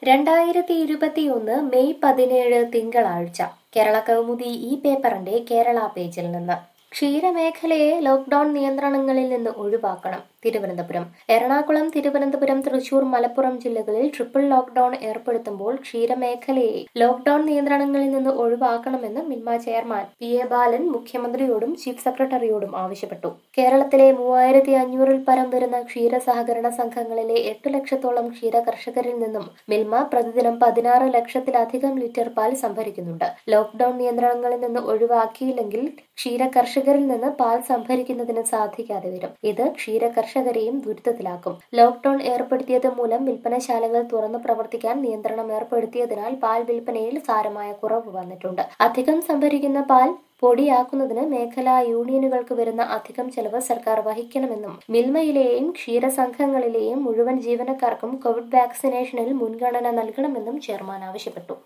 രണ്ടായിരത്തി ഇരുപത്തിയൊന്ന് മെയ് പതിനേഴ് തിങ്കളാഴ്ച കേരള കൗമുദി ഈ പേപ്പറിന്റെ കേരള പേജിൽ നിന്ന് ക്ഷീരമേഖലയെ ലോക്ഡൌൺ നിയന്ത്രണങ്ങളിൽ നിന്ന് ഒഴിവാക്കണം തിരുവനന്തപുരം എറണാകുളം തിരുവനന്തപുരം തൃശൂർ മലപ്പുറം ജില്ലകളിൽ ട്രിപ്പിൾ ലോക്ഡൌൺ ഏർപ്പെടുത്തുമ്പോൾ ക്ഷീരമേഖലയെ ലോക്ഡൌൺ നിയന്ത്രണങ്ങളിൽ നിന്ന് ഒഴിവാക്കണമെന്ന് Milma chairman P A Balan മുഖ്യമന്ത്രിയോടും ചീഫ് സെക്രട്ടറിയോടും ആവശ്യപ്പെട്ടു കേരളത്തിലെ മൂവായിരത്തി അഞ്ഞൂറിൽ പരം വരുന്ന ക്ഷീര സഹകരണ സംഘങ്ങളിലെ എട്ട് ലക്ഷത്തോളം ക്ഷീര കർഷകരിൽ നിന്നും മിൽമ പ്രതിദിനം പതിനാറ് ലക്ഷത്തിലധികം ലിറ്റർ പാൽ സംഭരിക്കുന്നുണ്ട് ലോക്ഡൌൺ നിയന്ത്രണങ്ങളിൽ നിന്ന് ഒഴിവാക്കിയില്ലെങ്കിൽ ക്ഷീര കർഷകരിൽ നിന്ന് പാൽ സംഭരിക്കുന്നതിന് സാധിക്കാതെ വരും ഇത് ക്ഷീര കർഷകരെയും ദുരിതത്തിലാക്കും ലോക്ഡൌൺ ഏർപ്പെടുത്തിയത് മൂലം വിൽപ്പനശാലകൾ തുറന്നു പ്രവർത്തിക്കാൻ നിയന്ത്രണം ഏർപ്പെടുത്തിയതിനാൽ പാൽ വിൽപ്പനയിൽ സാരമായ കുറവ് വന്നിട്ടുണ്ട് അധികം സംഭരിക്കുന്ന പാൽ പൊടിയാക്കുന്നതിന് മേഖലാ യൂണിയനുകൾക്ക് വരുന്ന അധികം ചെലവ് സർക്കാർ വഹിക്കണമെന്നും മിൽമയിലെയും ക്ഷീരസംഘങ്ങളിലെയും മുഴുവൻ ജീവനക്കാർക്കും കോവിഡ് വാക്സിനേഷനിൽ മുൻഗണന നൽകണമെന്നും ചെയർമാൻ ആവശ്യപ്പെട്ടു